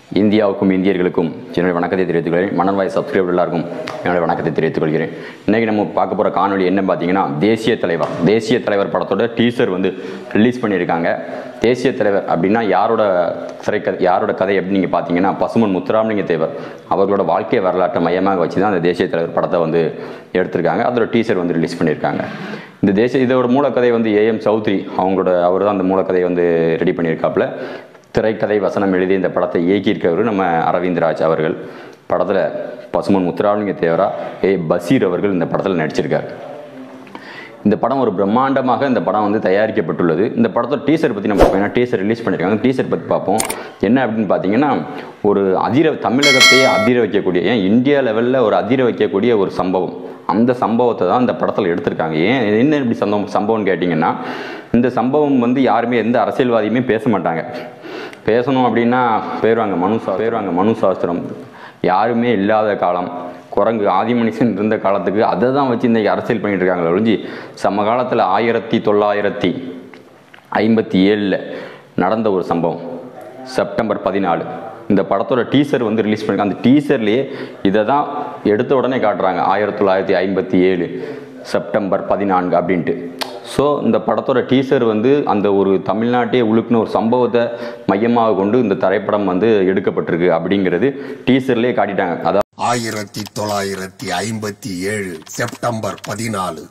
இந்தியாவுக்கும் இந்தியர்களுக்கும் என்னுடைய வணக்கத்தை தெரிவித்துக் கொள்கிறேன் மணல்வாய் சப்ஸ்கிரைபர் எல்லாருக்கும் என்னுடைய வணக்கத்தை தெரிவித்துக் கொள்கிறேன் இன்றைக்கி நம்ம பார்க்க போகிற காணொளி என்ன பார்த்தீங்கன்னா தேசிய தலைவர் தேசிய தலைவர் படத்தோட டீசர் வந்து ரிலீஸ் பண்ணியிருக்காங்க தேசிய தலைவர் அப்படின்னா யாரோட திரைக்கதை யாரோட கதை அப்படின்னு நீங்கள் பார்த்தீங்கன்னா பசுமன் முத்துராமலிங்க தேவர் அவர்களோட வாழ்க்கை வரலாற்றை மையமாக வச்சு தான் அந்த தேசிய தலைவர் படத்தை வந்து எடுத்திருக்காங்க அதோட டீசர் வந்து ரிலீஸ் பண்ணியிருக்காங்க இந்த தேசிய இதோட மூலக்கதை வந்து ஏஎம் சௌத்ரி அவங்களோட அவர் தான் அந்த மூலக்கதையை வந்து ரெடி பண்ணியிருக்காப்புல திரைக்கதை வசனம் எழுதி இந்த படத்தை இயக்கியிருக்கவர் நம்ம அரவிந்த் ராஜ் அவர்கள் படத்தில் பசுமன் முத்துராமலிங்க தேவரா ஏ பசீர் அவர்கள் இந்த படத்தில் நடிச்சிருக்கார் இந்த படம் ஒரு பிரம்மாண்டமாக இந்த படம் வந்து தயாரிக்கப்பட்டுள்ளது இந்த படத்தோட டீசர் பற்றி நம்ம பார்ப்போம் ஏன்னா டீசர் ரிலீஸ் பண்ணியிருக்காங்க டீசர் பற்றி பார்ப்போம் என்ன அப்படின்னு பார்த்தீங்கன்னா ஒரு அதிர தமிழகத்தையே அதிர வைக்கக்கூடிய ஏன் இந்தியா லெவலில் ஒரு அதிர வைக்கக்கூடிய ஒரு சம்பவம் அந்த சம்பவத்தை தான் இந்த படத்தில் எடுத்திருக்காங்க ஏன் இது என்ன இப்படி சம்பவம் சம்பவம்னு கேட்டிங்கன்னா இந்த சம்பவம் வந்து யாருமே எந்த அரசியல்வாதியுமே பேச மாட்டாங்க பேசணும் அப்படின்னா போயிடுவாங்க மனு சா போயிடுவாங்க மனு சாஸ்திரம் யாருமே இல்லாத காலம் குரங்கு ஆதி மனுஷன் இருந்த காலத்துக்கு அதை தான் வச்சு இன்றைக்கி அரசியல் பண்ணிட்டு இருக்காங்களே ஒழிஞ்சு சம காலத்தில் ஆயிரத்தி தொள்ளாயிரத்தி ஐம்பத்தி ஏழில் நடந்த ஒரு சம்பவம் செப்டம்பர் பதினாலு இந்த படத்தோட டீசர் வந்து ரிலீஸ் பண்ணிருக்காங்க அந்த டீசர்லேயே இதை தான் எடுத்த உடனே காட்டுறாங்க ஆயிரத்தி தொள்ளாயிரத்தி ஐம்பத்தி ஏழு செப்டம்பர் பதினான்கு அப்படின்ட்டு ஸோ இந்த படத்தோட டீசர் வந்து அந்த ஒரு தமிழ்நாட்டையே உழுக்குன ஒரு சம்பவத்தை மையமாக கொண்டு இந்த திரைப்படம் வந்து எடுக்கப்பட்டிருக்கு அப்படிங்கிறது டீசர்லேயே காட்டிட்டாங்க அதாவது ஆயிரத்தி தொள்ளாயிரத்தி ஐம்பத்தி ஏழு செப்டம்பர் பதினாலு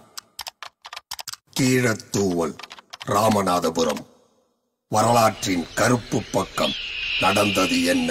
கீழத்தூவல் ராமநாதபுரம் வரலாற்றின் கருப்பு பக்கம் நடந்தது என்ன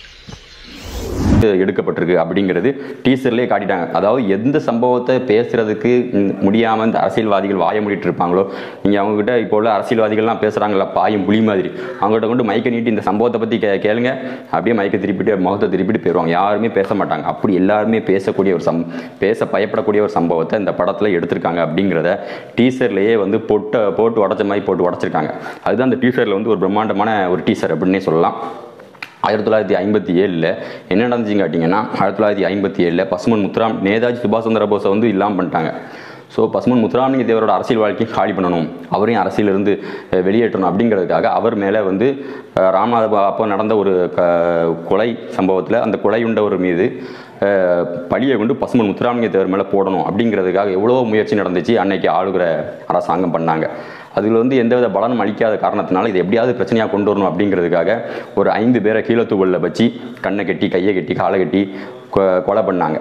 எடுக்கப்பட்டிருக்கு அப்படிங்கிறது டீசர்லேயே காட்டிட்டாங்க அதாவது எந்த சம்பவத்தை பேசுறதுக்கு முடியாமல் இந்த அரசியல்வாதிகள் வாய மூடிட்டு இருப்பாங்களோ நீங்கள் அவங்ககிட்ட இப்போ உள்ள அரசியல்வாதிகள்லாம் பேசுகிறாங்களா பாயும் புலி மாதிரி அவங்ககிட்ட கொண்டு மைக்கை நீட்டி இந்த சம்பவத்தை பற்றி கே கேளுங்க அப்படியே மைக்கை திருப்பிட்டு முகத்தை திருப்பிட்டு போயிடுவாங்க யாருமே பேச மாட்டாங்க அப்படி எல்லாருமே பேசக்கூடிய ஒரு சம் பேச பயப்படக்கூடிய ஒரு சம்பவத்தை இந்த படத்தில் எடுத்திருக்காங்க அப்படிங்கிறத டீசர்லேயே வந்து பொட்டை போட்டு உடச்ச மாதிரி போட்டு உடச்சிருக்காங்க அதுதான் அந்த டீசரில் வந்து ஒரு பிரம்மாண்டமான ஒரு டீசர் அப்படின்னே சொல்லலாம் ஆயிரத்தி தொள்ளாயிரத்தி ஐம்பத்தி ஏழில் என்ன நடந்துச்சுன்னு கேட்டிங்கன்னா ஆயிரத்தி தொள்ளாயிரத்தி ஐம்பத்தி ஏழில் பசுமன் முத்துராம் நேதாஜி சுபாஷ் சந்திர போஸை வந்து இல்லாமல் பண்ணிட்டாங்க ஸோ பசுமன் முத்துராமலிங்க தேவரோட அரசியல் வாழ்க்கையை காலி பண்ணணும் அவரையும் அரசியலிருந்து அஹ், வெளியேற்றணும் அப்படிங்கிறதுக்காக அவர் மேலே வந்து அஹ், ராமநாத அப்போ நடந்த ஒரு க கொலை சம்பவத்தில் அந்த கொலையுண்டவர் மீது அஹ், பழியை கொண்டு பசுமன் முத்துராமலிங்க தேவர் மேலே போடணும் அப்படிங்கிறதுக்காக எவ்வளோ முயற்சி நடந்துச்சு அன்னைக்கு ஆளுகிற அரசாங்கம் பண்ணாங்க அதில் வந்து எந்தவித பலனும் அளிக்காத காரணத்தினால இது எப்படியாவது பிரச்சனையாக கொண்டு வரணும் அப்படிங்கிறதுக்காக ஒரு ஐந்து பேரை கீழத்தூவலில் வச்சு கண்ணை கட்டி கையை கட்டி காலை கட்டி கொ- கொலை பண்ணாங்க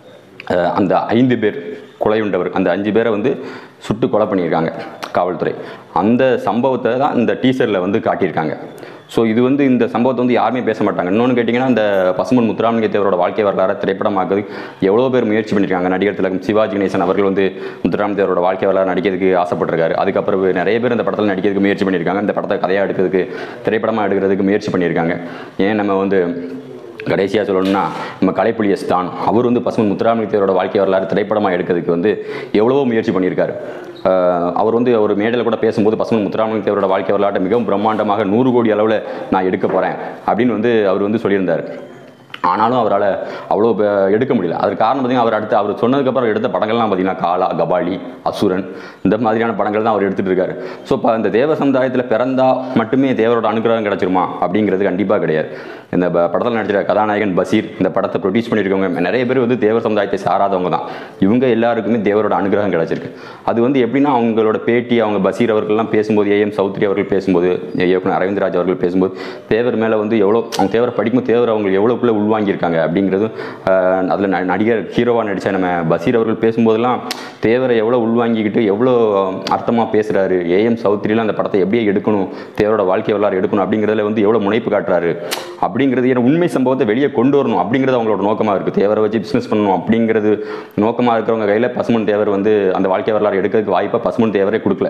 அஹ் அந்த ஐந்து பேர் கொலையுண்டவர் அந்த அஞ்சு பேரை வந்து சுட்டு கொலை பண்ணியிருக்காங்க காவல்துறை அந்த சம்பவத்தை தான் இந்த டீசரில் வந்து காட்டியிருக்காங்க ஸோ இது வந்து இந்த சம்பவத்தை வந்து யாருமே பேச மாட்டாங்க இன்னொன்று கேட்டிங்கன்னா இந்த பசுமன் முத்துராமலிங்க தேவரோட வாழ்க்கை வரலாறு திரைப்படமாக்குது எவ்வளோ பேர் முயற்சி பண்ணியிருக்காங்க நடிகர் திலகம் சிவாஜி கணேசன் அவர்கள் வந்து முத்துராமலிங்க தேவரோட வாழ்க்கை வரலாறு நடிக்கிறதுக்கு ஆசைப்பட்டிருக்காரு அதுக்கப்புறம் நிறைய பேர் இந்த படத்தில் நடிக்கிறதுக்கு முயற்சி பண்ணியிருக்காங்க இந்த படத்தை கதையாக எடுக்கிறதுக்கு திரைப்படமாக எடுக்கிறதுக்கு முயற்சி பண்ணியிருக்காங்க ஏன் நம்ம வந்து கடைசியாக சொல்லணும்னா நம்ம கலைப்புலி எஸ் தான் அவர் வந்து பசுமன் முத்துராமலிங்க தேவரோட வாழ்க்கை வரலாறு திரைப்படமாக எடுக்கிறதுக்கு வந்து எவ்வளவோ முயற்சி பண்ணியிருக்காரு ஆஹ் அவர் வந்து ஒரு மேடையில் கூட பேசும்போது பசுமன் முத்துராமலிங்க தேவரோட வாழ்க்கை வரலாற்றை மிகவும் பிரம்மாண்டமாக நூறு கோடி அளவில் நான் எடுக்க போகிறேன் அப்படின்னு வந்து அவர் வந்து சொல்லியிருந்தார் ஆனாலும் அவரால் அவ்வளோ ப- எடுக்க முடியல அதுக்கு காரணம் பார்த்தீங்கன்னா அவர் அடுத்து அவர் சொன்னதுக்கப்புறம் எடுத்த படங்கள்லாம் பார்த்தீங்கன்னா காலா கபாலி அசுரன் இந்த மாதிரியான படங்கள் தான் அவர் எடுத்துகிட்டு இருக்காரு ஸோ இப்போ இந்த தேவ சமுதாயத்தில் பிறந்தா மட்டுமே தேவரோட அனுகிரகம் கிடைச்சிருமா அப்படிங்கிறது கண்டிப்பாக கிடையாது இந்த ப- படத்தில் நடிச்சிருக்க கதாநாயகன் பசீர் இந்த படத்தை ப்ரொடியூஸ் பண்ணியிருக்கவங்க நிறைய பேர் வந்து தேவ சமுதாயத்தை சாராதவங்க தான் இவங்க எல்லாருக்குமே தேவரோட அனுகிரகம் கிடைச்சிருக்கு அது வந்து எப்படின்னா அவங்களோட பேட்டி அவங்க பசீர் அவர்கள்லாம் பேசும்போது ஏஎம் சௌத்ரி அவர்கள் பேசும்போது இயக்குனர் அரவிந்த்ராஜ் அவர்கள் பேசும்போது தேவர் மேலே வந்து எவ்வளோ அவங்க தேவரை படிக்கும்போது தேவர் அவங்க எவ்வளோக்குள்ளே உள்வாங்கியிருக்காங்க அப்படிங்கிறது அதில் நடிகர் ஹீரோவாக நடித்த நம்ம பசீர் அவர்கள் பேசும்போதெல்லாம் தேவரை எவ்வளோ உள்வாங்கிக்கிட்டு எவ்வளோ அர்த்தமாக பேசுகிறாரு ஏஎம் சௌத்ரிலாம் அந்த படத்தை எப்படியே எடுக்கணும் தேவரோட வாழ்க்கை வரலாறு எடுக்கணும் அப்படிங்கிறதுல வந்து எவ்வளோ முனைப்பு காட்டுறாரு அப்படிங்கிறது ஏன்னா உண்மை சம்பவத்தை வெளியே கொண்டு வரணும் அப்படிங்கிறது அவங்களோட நோக்கமாக இருக்குது தேவரை வச்சு பிஸ்னஸ் பண்ணணும் அப்படிங்கிறது நோக்கமாக இருக்கிறவங்க கையில் பசுமன் தேவர் வந்து அந்த வாழ்க்கை வரலாறு எடுக்கிறதுக்கு வாய்ப்பாக பசுமன் தேவரே கொடுக்கல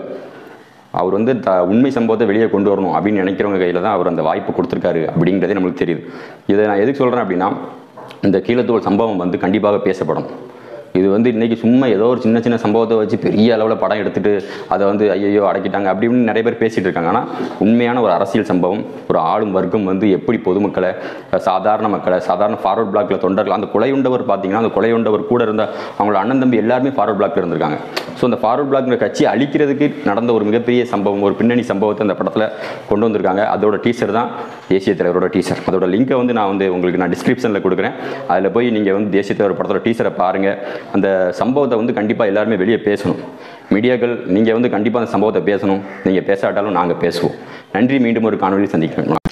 அவர் வந்து த உண்மை சம்பவத்தை வெளியே கொண்டு வரணும் அப்படின்னு நினைக்கிறவங்க கையில் தான் அவர் அந்த வாய்ப்பு கொடுத்துருக்காரு அப்படிங்கிறதே நம்மளுக்கு தெரியுது இதை நான் எதுக்கு சொல்கிறேன் அப்படின்னா இந்த கீழத்தூர் சம்பவம் வந்து கண்டிப்பாக பேசப்படும் இது வந்து இன்னைக்கு சும்மா ஏதோ ஒரு சின்ன சின்ன சம்பவத்தை வச்சு பெரிய அளவில் படம் எடுத்துட்டு அதை வந்து ஐயோ அடக்கிட்டாங்க அப்படி இப்படின்னு நிறைய பேர் பேசிட்டு இருக்காங்க ஆனால் உண்மையான ஒரு அரசியல் சம்பவம் ஒரு ஆளும் வர்க்கம் வந்து எப்படி பொதுமக்களை அஹ், சாதாரண மக்களை சாதாரண ஃபார்வர்ட் பிளாக்ல தொண்டர்கள் அந்த கொலையுண்டவர் பார்த்தீங்கன்னா அந்த கொலையுண்டவர் கூட இருந்த அவங்களோட அண்ணன் தம்பி எல்லாருமே ஃபார்வர்ட் பிளாக்ல இருந்திருக்காங்க ஸோ அந்த ஃபார்வர்ட் பிளாக்ங்கிற கட்சி அழிக்கிறதுக்கு நடந்த ஒரு மிகப்பெரிய சம்பவம் ஒரு பின்னணி சம்பவத்தை அந்த படத்தில் கொண்டு வந்திருக்காங்க அதோட டீசர் தான் தேசிய தலைவரோட டீசர் அதோட லிங்கை வந்து நான் வந்து உங்களுக்கு நான் டிஸ்கிரிப்ஷனில் கொடுக்குறேன் அதில் போய் நீங்கள் வந்து தேசிய தலைவர் படத்தோட டீசரை பாருங்கள் அந்த சம்பவத்தை வந்து கண்டிப்பாக எல்லாருமே வெளியே பேசணும் மீடியாக்கள் நீங்கள் வந்து கண்டிப்பாக அந்த சம்பவத்தை பேசணும் நீங்கள் பேசாட்டாலும் நாங்கள் பேசுவோம் நன்றி மீண்டும் ஒரு காணொலி சந்திக்கிறேன்